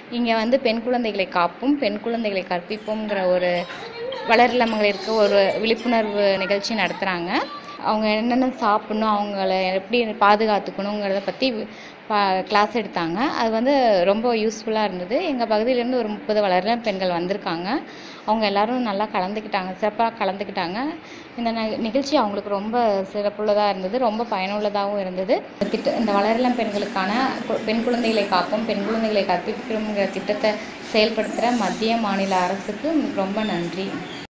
இங்கே வந்து பெண் குழந்தைகளை காப்போம் பெண் குழந்தைகளை கற்பிப்போம்ங்கிற ஒரு வளரிள மகளிருக்கு ஒரு விழிப்புணர்வு நிகழ்ச்சி நடத்துகிறாங்க அவங்க என்னென்ன சாப்பிட்ணும் அவங்கள எப்படி பாதுகாத்துக்கணுங்கிறத பற்றி கிளாஸ் எடுத்தாங்க அது வந்து ரொம்ப யூஸ்ஃபுல்லாக இருந்தது எங்கள் பகுதியிலேருந்து ஒரு முப்பது வளரிள பெண்கள் வந்திருக்காங்க அவங்க எல்லாரும் நல்லா கலந்துக்கிட்டாங்க சிறப்பாக கலந்துக்கிட்டாங்க இந்த ந நிகழ்ச்சி அவங்களுக்கு ரொம்ப சிறப்புள்ளதாக இருந்தது ரொம்ப பயனுள்ளதாகவும் இருந்தது இந்த திட்ட இந்த வளரிளம் பெண்களுக்கான கு- பெண் குழந்தைகளை காப்போம் பெண் குழந்தைகளை கற்பிக்கிறோங்கிற திட்டத்தை செயல்படுத்துகிற மத்திய மாநில அரசுக்கு ரொம்ப நன்றி